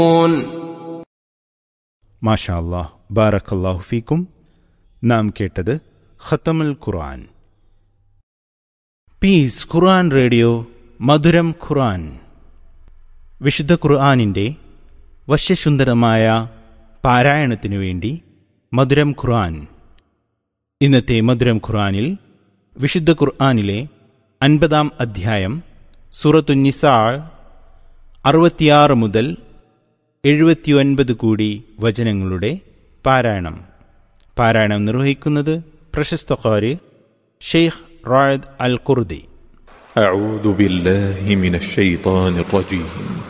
മാഷാ അല്ലാഹ് ബാറക്കല്ലാഹു ഫീക്കും നാം കേട്ടത് ഖത്തമുൽ ഖുർആൻ പീസ് ഖുർആൻ റേഡിയോ മധുരം ഖുർആൻ വിശുദ്ധ ഖുർആനിൻ്റെ വശ്യസുന്ദരമായ പാരായണത്തിനു വേണ്ടി മധുരം ഖുർആൻ ഇന്നത്തെ മധുരം ഖുർആനിൽ വിശുദ്ധ ഖുർആനിലെ അൻപതാം അധ്യായം സൂറത്തു നിസാ അറുപത്തിയാറ് മുതൽ എഴുപത്തിയൊൻപത് കൂടി വചനങ്ങളുടെ പാരായണം പാരായണം നിർവഹിക്കുന്നത് പ്രശസ്ത ഖാരി ഷെയ്ഖ് റായദ് അൽ ഖുർദി أعوذ بالله من الشيطان الرجيم